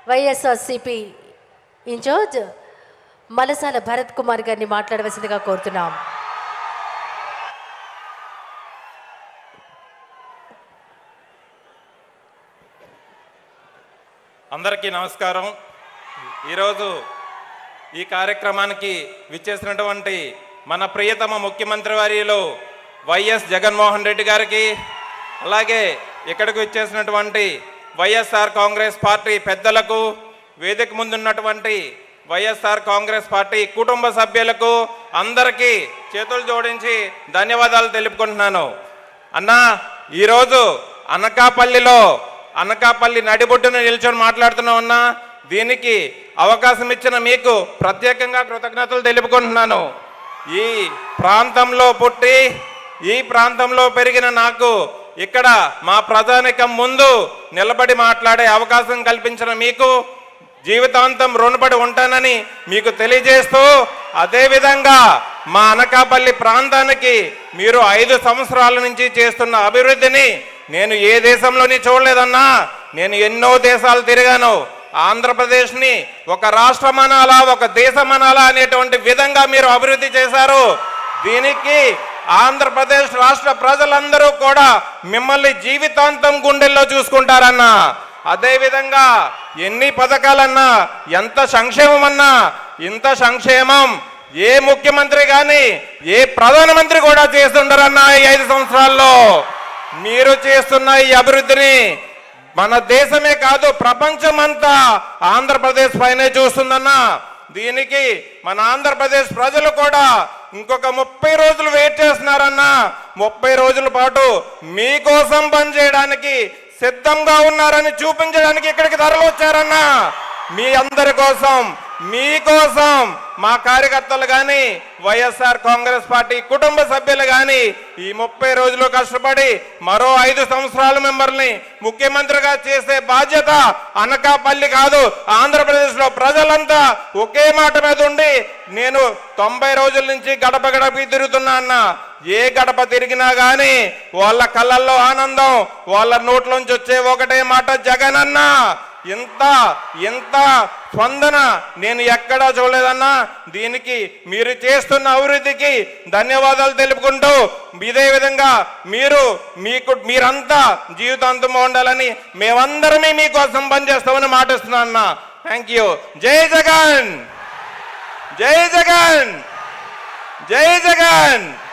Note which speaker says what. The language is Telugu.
Speaker 1: వైఎస్ఆర్సిపి ఇన్ఛార్జ్ మలసాల భరత్ కుమార్ గారిని మాట్లాడవలసిందిగా కోరుతున్నాం
Speaker 2: అందరికీ నమస్కారం ఈరోజు ఈ కార్యక్రమానికి విచ్చేసినటువంటి మన ప్రియతమ ముఖ్యమంత్రి వర్యులు వైఎస్ జగన్మోహన్ రెడ్డి గారికి అలాగే ఇక్కడికి విచ్చేసినటువంటి వైఎస్ఆర్ కాంగ్రెస్ పార్టీ పెద్దలకు వేదిక ముందున్నటువంటి వైఎస్ఆర్ కాంగ్రెస్ పార్టీ కుటుంబ సభ్యులకు అందరికీ చేతులు జోడించి ధన్యవాదాలు తెలుపుకుంటున్నాను అన్నా ఈరోజు అనకాపల్లిలో అనకాపల్లి నడిబొడ్డున నిల్చొని మాట్లాడుతున్నా ఉన్నా దీనికి అవకాశం ఇచ్చిన మీకు ప్రత్యేకంగా కృతజ్ఞతలు తెలుపుకుంటున్నాను ఈ ప్రాంతంలో పుట్టి ఈ ప్రాంతంలో పెరిగిన నాకు ఇక్కడ మా ప్రజానికం ముందు నిలబడి మాట్లాడే అవకాశం కల్పించిన మీకు జీవితాంతం రుణపడి ఉంటానని మీకు తెలియజేస్తూ అదేవిధంగా మా అనకాపల్లి ప్రాంతానికి మీరు ఐదు సంవత్సరాల నుంచి చేస్తున్న అభివృద్ధిని నేను ఏ దేశంలోని చూడలేదన్నా నేను ఎన్నో దేశాలు తిరిగాను ఆంధ్రప్రదేశ్ని ఒక రాష్ట్రం అనాలా ఒక దేశం అనాలా అనేటువంటి విధంగా మీరు అభివృద్ధి చేశారు దీనికి ఆంధ్రప్రదేశ్ రాష్ట్ర ప్రజలందరూ కూడా మిమ్మల్ని జీవితాంతం గుండెల్లో చూసుకుంటారన్నా అదేవిధంగా ఎన్ని పథకాలన్నా ఎంత సంక్షేమం అన్నా ఇంత సంక్షేమం ఏ ముఖ్యమంత్రి కానీ ఏ ప్రధానమంత్రి కూడా చేస్తుండరన్నా ఈ ఐదు సంవత్సరాల్లో మీరు చేస్తున్న ఈ అభివృద్ధిని మన దేశమే కాదు ప్రపంచమంతా ఆంధ్రప్రదేశ్ పైనే చూస్తుందన్నా దీనికి మన ఆంధ్రప్రదేశ్ ప్రజలు కూడా ఇంకొక ముప్పై రోజులు వెయిట్ చేస్తున్నారన్నా ముప్పై రోజుల పాటు మీకోసం పనిచేయడానికి సిద్ధంగా ఉన్నారని చూపించడానికి ఇక్కడికి తరలి వచ్చారన్నా మీ అందరి కోసం మీకోసం మా కార్యకర్తలు కానీ వైఎస్ఆర్ కాంగ్రెస్ పార్టీ కుటుంబ సభ్యులు కానీ ఈ ముప్పై రోజులు కష్టపడి మరో ఐదు సంవత్సరాల మెంబర్ని ముఖ్యమంత్రిగా చేసే బాధ్యత అనకాపల్లి కాదు ఆంధ్రప్రదేశ్లో ప్రజలంతా ఒకే మాట మీద ఉండి నేను తొంభై రోజుల నుంచి గడప గడపకి తిరుగుతున్నా అన్న ఏ గడప తిరిగినా గాని వాళ్ళ కళ్ళల్లో ఆనందం వాళ్ళ నోట్లోంచి వచ్చే ఒకటే మాట జగన్ అన్న ఇంత ఇంత స్పందన నేను ఎక్కడా చూడలేదన్నా దీనికి మీరు చేస్తున్న అభివృద్ధికి ధన్యవాదాలు తెలుపుకుంటూ ఇదే విధంగా మీరు మీకు మీరంతా జీవితాంతం ఉండాలని మేమందరమే మీకోసం పనిచేస్తామని మాటిస్తున్నా అన్న థ్యాంక్ యూ జై జగన్ జై జగన్ జై జగన్